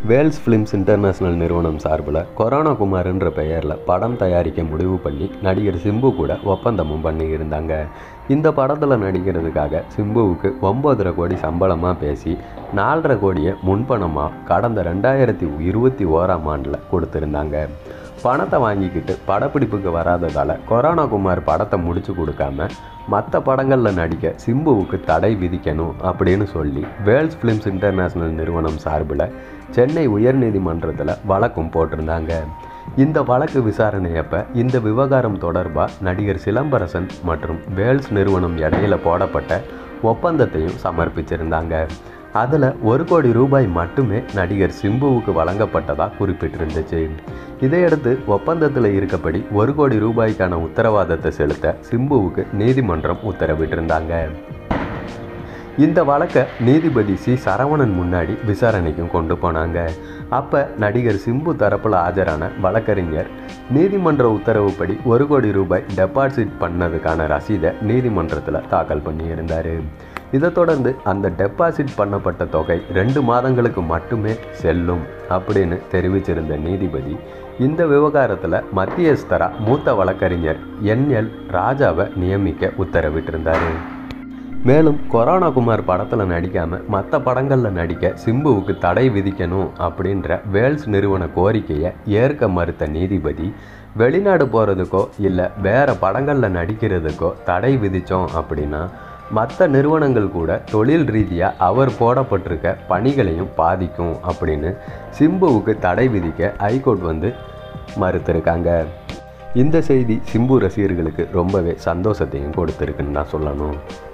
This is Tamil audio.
வேல்ஸ் ஃபிலிம்ஸ் இன்டர்நேஷனல் நிறுவனம் சார்பில் கொரோனா குமார்ன்ற பெயரில் படம் தயாரிக்க முடிவு பண்ணி நடிகர் சிம்பு கூட ஒப்பந்தமும் பண்ணியிருந்தாங்க இந்த படத்தில் நடிக்கிறதுக்காக சிம்புவுக்கு ஒம்பதரை கோடி சம்பளமாக பேசி நாலரை கோடியை முன்பணமாக கடந்த ரெண்டாயிரத்தி இருபத்தி ஓராம் ஆண்டில் கொடுத்துருந்தாங்க பணத்தை வாங்கிக்கிட்டு படப்பிடிப்புக்கு வராததால் கொரோனா குமார் படத்தை முடிச்சு கொடுக்காம மற்ற படங்களில் நடிக்க சிம்புவுக்கு தடை விதிக்கணும் அப்படின்னு சொல்லி வேல்ஸ் ஃபிலிம்ஸ் இன்டர்நேஷனல் நிறுவனம் சார்பில் சென்னை உயர்நீதிமன்றத்தில் வழக்கும் போட்டிருந்தாங்க இந்த வழக்கு விசாரணையப்ப இந்த விவகாரம் தொடர்பாக நடிகர் சிலம்பரசன் மற்றும் வேல்ஸ் நிறுவனம் இடையில போடப்பட்ட ஒப்பந்தத்தையும் சமர்ப்பிச்சிருந்தாங்க அதில் ஒரு கோடி ரூபாய் மட்டுமே நடிகர் சிம்புவுக்கு வழங்கப்பட்டதாக குறிப்பிட்டிருந்துச்சு இதையடுத்து ஒப்பந்தத்தில் இருக்கப்படி ஒரு கோடி ரூபாய்க்கான உத்தரவாதத்தை செலுத்த சிம்புவுக்கு நீதிமன்றம் உத்தரவிட்டிருந்தாங்க இந்த வழக்கை நீதிபதி சி சரவணன் முன்னாடி விசாரணைக்கும் கொண்டு போனாங்க அப்போ நடிகர் சிம்பு தரப்பில் ஆஜரான வழக்கறிஞர் நீதிமன்ற உத்தரவுப்படி ஒரு கோடி ரூபாய் டெபாசிட் பண்ணதுக்கான ரசீதை நீதிமன்றத்தில் தாக்கல் பண்ணியிருந்தார் இதை தொடர்ந்து அந்த டெபாசிட் பண்ணப்பட்ட தொகை ரெண்டு மாதங்களுக்கு மட்டுமே செல்லும் அப்படின்னு தெரிவிச்சிருந்த நீதிபதி இந்த விவகாரத்தில் மத்தியஸ்தரா மூத்த வழக்கறிஞர் என்எல் ராஜாவை நியமிக்க உத்தரவிட்டிருந்தார் மேலும் கொரோனா குமார் படத்தில் நடிக்காமல் மற்ற படங்களில் நடிக்க சிம்புவுக்கு தடை விதிக்கணும் அப்படின்ற வேல்ஸ் நிறுவன கோரிக்கையை ஏற்க மறுத்த நீதிபதி வெளிநாடு போகிறதுக்கோ இல்லை வேறு படங்களில் நடிக்கிறதுக்கோ தடை விதித்தோம் அப்படின்னா மற்ற நிறுவனங்கள் கூட தொழில் ரீதியாக அவர் போடப்பட்டிருக்க பணிகளையும் பாதிக்கும் அப்படின்னு சிம்புவுக்கு தடை விதிக்க ஹைகோர்ட் வந்து மறுத்திருக்காங்க இந்த செய்தி சிம்பு ரசிகர்களுக்கு ரொம்பவே சந்தோஷத்தையும் கொடுத்துருக்குன்னு தான் சொல்லணும்